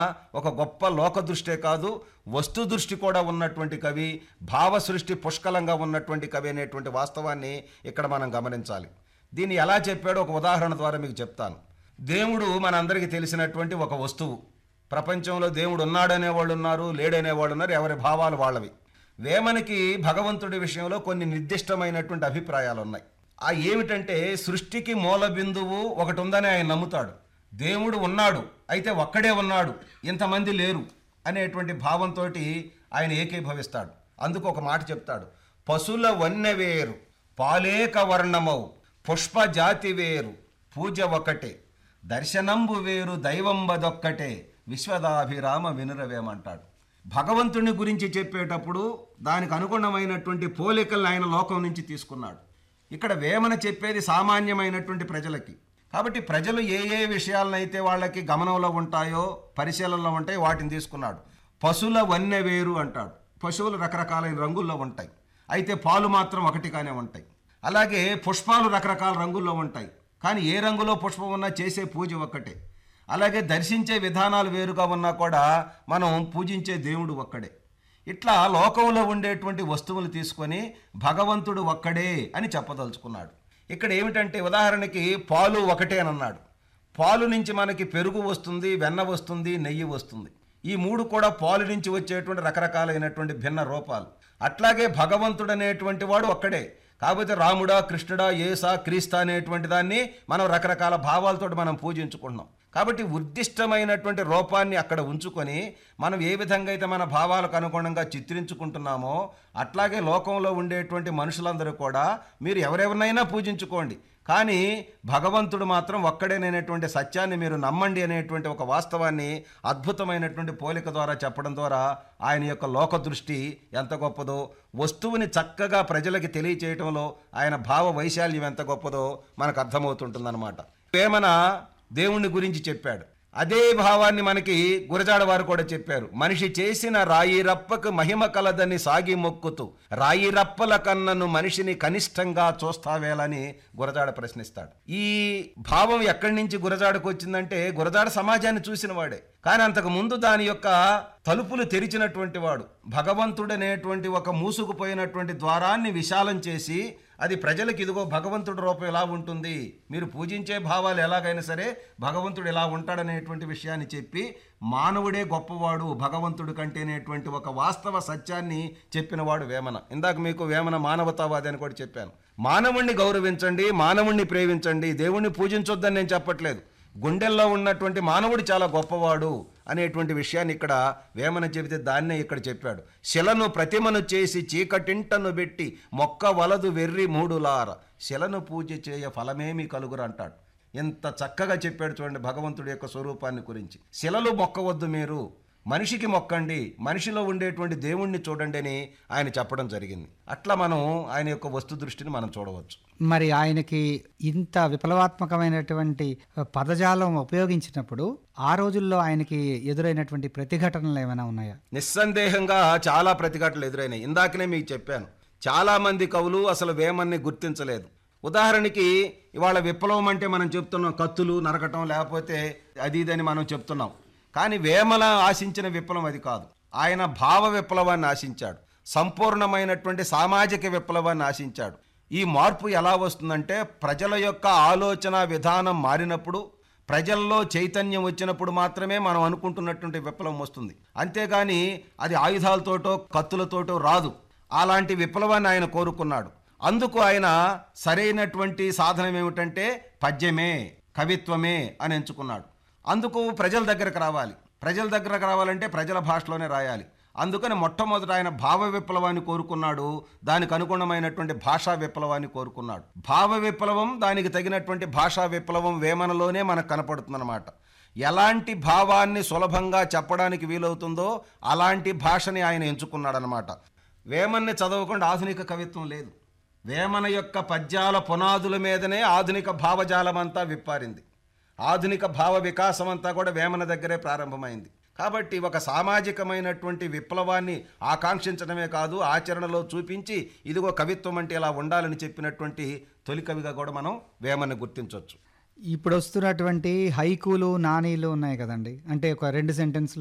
ఒక గొప్ప లోక దృష్టే కాదు వస్తు దృష్టి కూడా ఉన్నటువంటి కవి భావ సృష్టి పుష్కలంగా ఉన్నటువంటి కవి అనేటువంటి వాస్తవాన్ని ఇక్కడ మనం గమనించాలి దీన్ని ఎలా చెప్పాడో ఒక ఉదాహరణ ద్వారా మీకు చెప్తాను దేవుడు మనందరికీ తెలిసినటువంటి ఒక వస్తువు ప్రపంచంలో దేవుడు ఉన్నాడనే వాళ్ళు ఉన్నారు లేడనే వాళ్ళు ఉన్నారు ఎవరి భావాలు వాళ్ళవి వేమనికి భగవంతుడి విషయంలో కొన్ని నిర్దిష్టమైనటువంటి అభిప్రాయాలు ఉన్నాయి ఆ ఏమిటంటే సృష్టికి మూల బిందువు ఒకటి ఉందని ఆయన నమ్ముతాడు దేవుడు ఉన్నాడు అయితే ఒక్కడే ఉన్నాడు ఇంతమంది లేరు అనేటువంటి భావంతో ఆయన ఏకీభవిస్తాడు అందుకు ఒక మాట చెప్తాడు పశుల వన్నె వేరు పాలేక వర్ణమౌ పుష్ప జాతి వేరు పూజ ఒకటే దర్శనంబు వేరు దైవంబదొక్కటే విశ్వదాభిరామ వినురవేమంటాడు భగవంతుని గురించి చెప్పేటప్పుడు దానికి అనుగుణమైనటువంటి పోలికలను ఆయన లోకం నుంచి తీసుకున్నాడు ఇక్కడ వేమన చెప్పేది సామాన్యమైనటువంటి ప్రజలకి కాబట్టి ప్రజలు ఏ ఏ విషయాలనైతే వాళ్ళకి గమనంలో ఉంటాయో పరిశీలనలో ఉంటాయో వాటిని తీసుకున్నాడు పశువుల వన్నె వేరు అంటాడు పశువులు రకరకాలైన రంగుల్లో ఉంటాయి అయితే పాలు మాత్రం ఒకటిగానే ఉంటాయి అలాగే పుష్పాలు రకరకాల రంగుల్లో ఉంటాయి కానీ ఏ రంగులో పుష్పం ఉన్నా చేసే పూజ ఒక్కటే అలాగే దర్శించే విధానాలు వేరుగా ఉన్నా కూడా మనం పూజించే దేవుడు ఒక్కడే ఇట్లా లోకంలో ఉండేటువంటి వస్తువులు తీసుకొని భగవంతుడు ఒక్కడే అని చెప్పదలుచుకున్నాడు ఇక్కడ ఏమిటంటే ఉదాహరణకి పాలు ఒకటే అని అన్నాడు పాలు నుంచి మనకి పెరుగు వస్తుంది వెన్న వస్తుంది నెయ్యి వస్తుంది ఈ మూడు కూడా పాలు నుంచి వచ్చేటువంటి రకరకాలైనటువంటి భిన్న రూపాలు అట్లాగే భగవంతుడు అనేటువంటి వాడు ఒక్కడే కాకపోతే రాముడా కృష్ణుడా ఏసా క్రీస్తా అనేటువంటి దాన్ని మనం రకరకాల భావాలతో మనం పూజించుకుంటున్నాం కాబట్టి ఉద్దిష్టమైనటువంటి రూపాన్ని అక్కడ ఉంచుకొని మనం ఏ విధంగా అయితే మన భావాలకు అనుగుణంగా చిత్రించుకుంటున్నామో అట్లాగే లోకంలో ఉండేటువంటి మనుషులందరూ కూడా మీరు ఎవరెవరినైనా పూజించుకోండి కానీ భగవంతుడు మాత్రం ఒక్కడేనైనటువంటి సత్యాన్ని మీరు నమ్మండి అనేటువంటి ఒక వాస్తవాన్ని అద్భుతమైనటువంటి పోలిక ద్వారా చెప్పడం ద్వారా ఆయన యొక్క లోక దృష్టి ఎంత గొప్పదో వస్తువుని చక్కగా ప్రజలకి తెలియచేయటంలో ఆయన భావ వైశాల్యం ఎంత గొప్పదో మనకు అర్థమవుతుంటుందన్నమాట వేమన దేవుణ్ణి గురించి చెప్పాడు అదే భావాన్ని మనకి గురజాడ వారు కూడా చెప్పారు మనిషి చేసిన రాయి రప్పకు మహిమ కలదని సాగి మొక్కుతూ రాయి రప్పల కన్నను మనిషిని కనిష్టంగా చూస్తావేలని గురజాడ ప్రశ్నిస్తాడు ఈ భావం ఎక్కడి నుంచి గురజాడకు వచ్చిందంటే గురజాడ సమాజాన్ని చూసిన వాడే కానీ అంతకు ముందు దాని యొక్క తలుపులు తెరిచినటువంటి వాడు భగవంతుడనేటువంటి ఒక మూసుకుపోయినటువంటి ద్వారాన్ని విశాలం చేసి అది ప్రజలకు ఇదిగో భగవంతుడి రూపం ఎలా ఉంటుంది మీరు పూజించే భావాలు ఎలాగైనా సరే భగవంతుడు ఎలా ఉంటాడనేటువంటి విషయాన్ని చెప్పి మానవుడే గొప్పవాడు భగవంతుడు కంటేనేటువంటి ఒక వాస్తవ సత్యాన్ని చెప్పినవాడు వేమన ఇందాక మీకు వేమన మానవతావాది అని కూడా చెప్పాను మానవుణ్ణి గౌరవించండి మానవుణ్ణి ప్రేమించండి దేవుణ్ణి పూజించొద్దని నేను చెప్పట్లేదు గుండెల్లో ఉన్నటువంటి మానవుడు చాలా గొప్పవాడు అనేటువంటి విషయాన్ని ఇక్కడ వేమన చెబితే దాన్నే ఇక్కడ చెప్పాడు శిలను ప్రతిమను చేసి చీకటింటను పెట్టి మొక్క వలదు వెర్రి మూడులార శిలను పూజ చేయ ఫలమేమి కలుగురు అంటాడు ఎంత చక్కగా చెప్పాడు చూడండి భగవంతుడి యొక్క స్వరూపాన్ని గురించి శిలలు మొక్కవద్దు మీరు మనిషికి మొక్కండి మనిషిలో ఉండేటువంటి దేవుణ్ణి చూడండి అని ఆయన చెప్పడం జరిగింది అట్లా మనం ఆయన యొక్క వస్తు దృష్టిని మనం చూడవచ్చు మరి ఆయనకి ఇంత విప్లవాత్మకమైనటువంటి పదజాలం ఉపయోగించినప్పుడు ఆ రోజుల్లో ఆయనకి ఎదురైనటువంటి ప్రతిఘటనలు ఏమైనా ఉన్నాయా నిస్సందేహంగా చాలా ప్రతిఘటనలు ఎదురైనాయి ఇందాకనే మీకు చెప్పాను చాలా మంది కవులు అసలు వేమన్ని గుర్తించలేదు ఉదాహరణకి ఇవాళ విప్లవం అంటే మనం చెప్తున్నాం కత్తులు నరకటం లేకపోతే అది ఇదని మనం చెప్తున్నాం కానీ వేమల ఆశించిన విప్లవం అది కాదు ఆయన భావ విప్లవాన్ని ఆశించాడు సంపూర్ణమైనటువంటి సామాజిక విప్లవాన్ని ఆశించాడు ఈ మార్పు ఎలా వస్తుందంటే ప్రజల యొక్క ఆలోచన విధానం మారినప్పుడు ప్రజల్లో చైతన్యం వచ్చినప్పుడు మాత్రమే మనం అనుకుంటున్నటువంటి విప్లవం వస్తుంది అంతేగాని అది ఆయుధాలతోటో కత్తులతోటో రాదు అలాంటి విప్లవాన్ని ఆయన కోరుకున్నాడు అందుకు ఆయన సరైనటువంటి సాధనం ఏమిటంటే పద్యమే కవిత్వమే అని ఎంచుకున్నాడు అందుకు ప్రజల దగ్గరకు రావాలి ప్రజల దగ్గరకు రావాలంటే ప్రజల భాషలోనే రాయాలి అందుకని మొట్టమొదట ఆయన భావ విప్లవాన్ని కోరుకున్నాడు దానికి అనుగుణమైనటువంటి భాషా విప్లవాన్ని కోరుకున్నాడు భావ విప్లవం దానికి తగినటువంటి భాషా విప్లవం వేమనలోనే మనకు కనపడుతుందన్నమాట ఎలాంటి భావాన్ని సులభంగా చెప్పడానికి వీలవుతుందో అలాంటి భాషని ఆయన ఎంచుకున్నాడనమాట వేమన్ని చదవకుండా ఆధునిక కవిత్వం లేదు వేమన యొక్క పద్యాల పునాదుల మీదనే ఆధునిక భావజాలం అంతా విప్పారింది ఆధునిక భావ వికాసం అంతా కూడా వేమన దగ్గరే ప్రారంభమైంది కాబట్టి ఒక సామాజికమైనటువంటి విప్లవాన్ని ఆకాంక్షించడమే కాదు ఆచరణలో చూపించి ఇదిగో కవిత్వం అంటే ఇలా ఉండాలని చెప్పినటువంటి తొలి కవిగా కూడా మనం వేమన్ని గుర్తించవచ్చు ఇప్పుడు వస్తున్నటువంటి హైకూలు నానీలు ఉన్నాయి కదండి అంటే ఒక రెండు సెంటెన్స్